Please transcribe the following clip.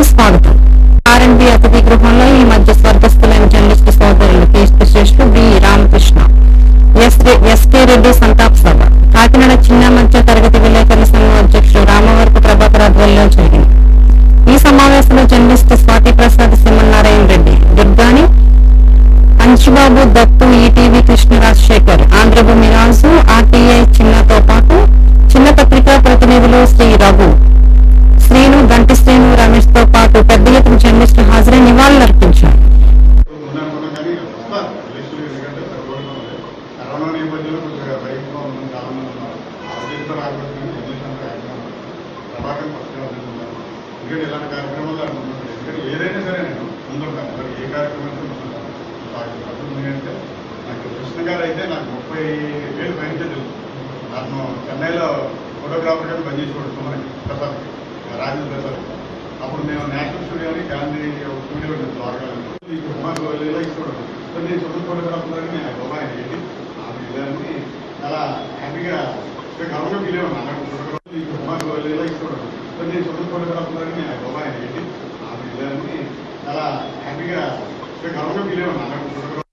స్వాగతం ఆర్ఎండ్బి అతిథి గృహంలో ఈ మధ్య స్వర్గస్థులైన జర్నలిస్టు సోదరులు కీర్తి శ్రేష్ఠు బి రామకృష్ణ ఎస్ రె- ఎస్కే రెడ్డి సంతాప్ సభ కాకినాడ చిన్న మధ్య తరగతి విలేకరుల సంఘం అధ్యక్షుడు రామవరపు ప్రభాకర్ ఆధ్వర్యంలో జరిగింది ఈ సమావేశంలో journalist Swathi Prasad Simhanarayana Reddy Durgani Anshubabu Dattu ETV Krishna Rajasekhar Andhrabhoomi Raju RTI చిన్నతో పాటు చిన్న పత్రికా ప్రతినిధులు శ్రీ రఘు శ్రీను గంటి శ్రీను రమేష్ తో పాటు పెద్ద ఎత్తున జర్నలిస్టులు హాజరై నివాళులర్పించారు ఉందనుకున్నా కానీ వస్తారు పోలీసులు ఎందుకంటే సరిపోవడం లేదు కరోనా నేపథ్యంలో కొద్దిగా భయంగా ఉన్నాం చాలా మంది ఉన్నారు ఆరోగ్యంతో రాకపోతే కానీ జర్నలిస్ట్ అంతా యాక్టివ్గా ఉన్నారు. ప్రభాకర్ ఫస్ట్ ఉన్నారు ఎందుకంటే ఇలాంటి కార్యక్రమాలు అనుకుంటున్నాను ఎందుకంటే ఏదైనా సరే నేను ముందుంటాను మరి ఏ కార్యక్రమం అయితే ముందుంటాను అప్పుడు ఏంటంటే నాకు కృష్ణ గారు అయితే నాకు ముప్పై వేలు పైన తెలుసు నాకు చెన్నైలో ఫోటోగ్రాఫర్ గారు పనిచేసి కొడుతున్నాను ప్రసాద్ రాజేంద్ర ప్రసాద్ అప్పుడు మేము నేషనల్ స్టూడియోని గాంధీ స్టూడియో ఉంటుంది ద్వారకాలో మాకు రిలాక్స్ చూడడం సో నేను చదువుకోవడం నేను బాబాయ్ ఏంటి ఆమె ఇలాన్ని చాలా హ్యాపీగా గర్వంగా ఫీల్ అయ్యాను అన్నట్టు మాకు రిలాక్స్ చూడడం సో నేను చదువుకోవడం నేను బాబాయ్ ఏంటి ఆమె ఇలాన్ని చాలా హ్యాపీగా గర్వంగా ఫీల్ అయ్యాను అన్నట్టు